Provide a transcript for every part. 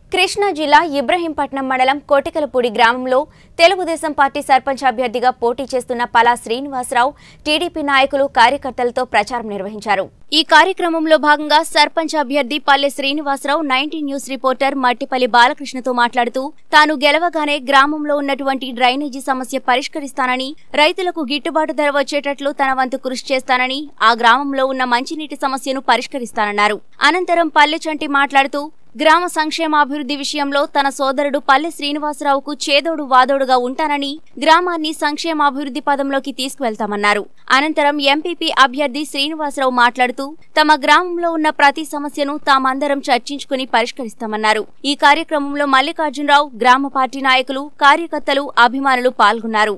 కృష్ణా జిల్లా ఇబ్రహీంపట్నం మండలం కోటికలపూడి గ్రామంలో తెలుగుదేశం పార్టీ సర్పంచ్ అభ్యర్థిగా పోటీ చేస్తున్న పలా శ్రీనివాసరావు టీడీపీ నాయకులు కార్యకర్తలతో ప్రచారం నిర్వహించారు ఈ కార్యక్రమంలో భాగంగా సర్పంచ్ అభ్యర్థి Palle Srinivasarao nineteen news reporter Mattipalli బాలకృష్ణతో మాట్లాడుతూ తాను గెలవగానే గ్రామంలో ఉన్నటువంటి డ్రైనేజీ సమస్య పరిష్కరిస్తానని రైతులకు గిట్టుబాటు ధర వచ్చేటట్లు తన వంతు కృషి చేస్తానని ఆ గ్రామంలో ఉన్న మంచినీటి సమస్యను పరిష్కరిస్తానన్నారు అనంతరం పల్లె చంటి మాట్లాడుతూ గ్రామ సంక్షేమాభివృద్ధి విషయంలో తన సోదరుడు పల్లె శ్రీనివాసరావుకు చేదోడు వాదోడుగా ఉంటానని గ్రామాన్ని సంక్షేమాభివృద్ధి పదంలోకి తీసుకువెళ్తామన్నారు అనంతరం ఎంపీపీ అభ్యర్థి శ్రీనివాసరావు మాట్లాడుతూ తమ గ్రామంలో ఉన్న ప్రతి సమస్యను తామందరం చర్చించుకుని పరిష్కరిస్తామన్నారు ఈ కార్యక్రమంలో మల్లికార్జునరావు గ్రామ పార్టీ నాయకులు కార్యకర్తలు అభిమానులు పాల్గొన్నారు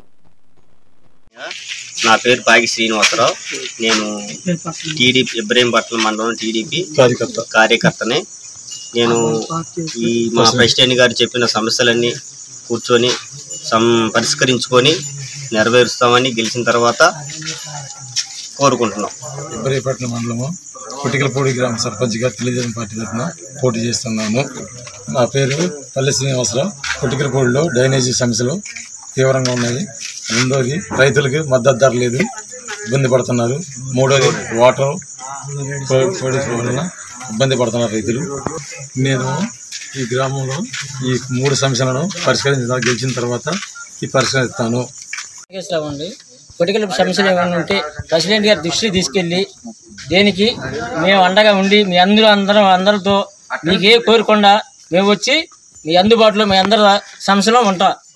నా పేరు పాగి శ్రీనివాసరావు నేను టీడీపీ ఇబ్రహీంపట్నం మండలం టీడీపీ కార్యకర్త కార్యకర్తనే నేను ఈ మా ప్రెసిడెంట్ గారు చెప్పిన సమస్యలన్నీ కూర్చొని సం పరిష్కరించుకొని నెరవేరుస్తామని గెలిచిన తర్వాత కోరుకుంటున్నాం ఇబ్రహీపట్నం మండలము పుట్టికలపూడి గ్రామ సర్పంచ్గా తెలుగుదేశం పార్టీ తరఫున పోటీ చేస్తున్నాను నా పేరు పల్లె శ్రీనివాసరావు పుట్టికలపూడిలో డ్రైనేజీ సమస్యలు తీవ్రంగా ఉన్నాయి రెండోది రైతులకు మద్దతు ధర లేదు ఇబ్బంది పడుతున్నారు మూడోది వాటర్ పో- పోటీ వలన ఇబ్బంది పడుతున్నారు రైతులు నేను ఈ గ్రామంలో ఈ మూడు సమస్యలను పరిష్కరించ గెలిచిన తర్వాత ఈ పరిష్కరిస్తాను నాగేశ్వరరావు అండి పొలిటికల్ సమస్యలు ఏమైనా ఉంటే ప్రెసిడెంట్ గారి దృష్టికి తీసుకెళ్ళి దేనికి మేము అండగా ఉండి మీ అందరూ అందరం అందరితో మీకే కోరకుండా మేము వచ్చి మీ అందుబాటులో మీ అందరి సమస్యలో ఉంటాం